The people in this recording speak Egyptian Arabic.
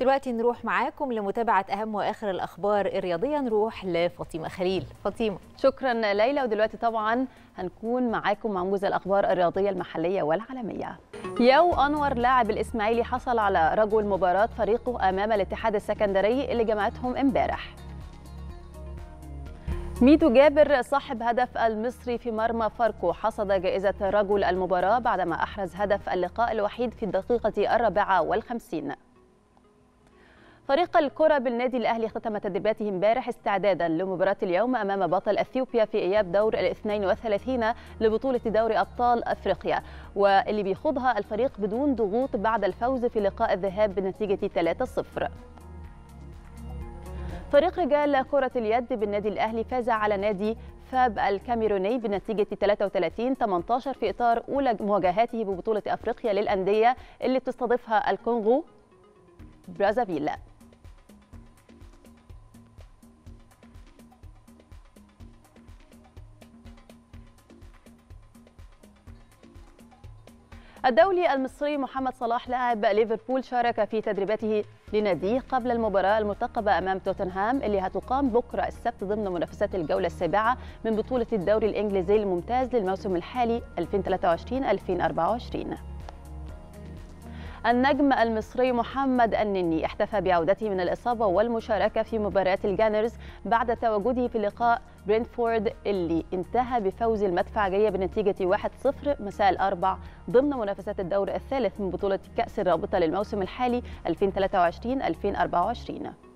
دلوقتي نروح معاكم لمتابعة أهم وآخر الأخبار الرياضية نروح لفاطمة خليل فاطمة شكرا ليلى ودلوقتي طبعا هنكون معاكم مع موجز الأخبار الرياضية المحلية والعالمية ياو أنور لاعب الإسماعيلي حصل على رجل مباراة فريقه أمام الاتحاد السكندري اللي جمعتهم امبارح ميدو جابر صاحب هدف المصري في مرمى فاركو حصد جائزة رجل المباراة بعدما أحرز هدف اللقاء الوحيد في الدقيقة الرابعة والخمسين فريق الكرة بالنادي الأهلي اختتم تدريباته امبارح استعدادا لمباراة اليوم أمام بطل أثيوبيا في إياب دور ال 32 لبطولة دوري أبطال أفريقيا واللي بيخوضها الفريق بدون ضغوط بعد الفوز في لقاء الذهاب بنتيجة 3-0 فريق رجال كرة اليد بالنادي الأهلي فاز على نادي فاب الكاميروني بنتيجة 33 18 في إطار أولى مواجهاته ببطولة أفريقيا للأندية اللي بتستضيفها الكونغو برازافيل الدولي المصري محمد صلاح لاعب ليفربول شارك في تدريباته لناديه قبل المباراة المرتقبة أمام توتنهام اللي هتقام بكرة السبت ضمن منافسات الجولة السابعة من بطولة الدوري الإنجليزي الممتاز للموسم الحالي 2023-2024 النجم المصري محمد النني احتفى بعودته من الإصابة والمشاركة في مباراة الجانرز بعد تواجده في لقاء برينفورد اللي انتهى بفوز المدفعجية بنتيجة 1-0 مساء الأربع ضمن منافسات الدور الثالث من بطولة كأس الرابطة للموسم الحالي 2023-2024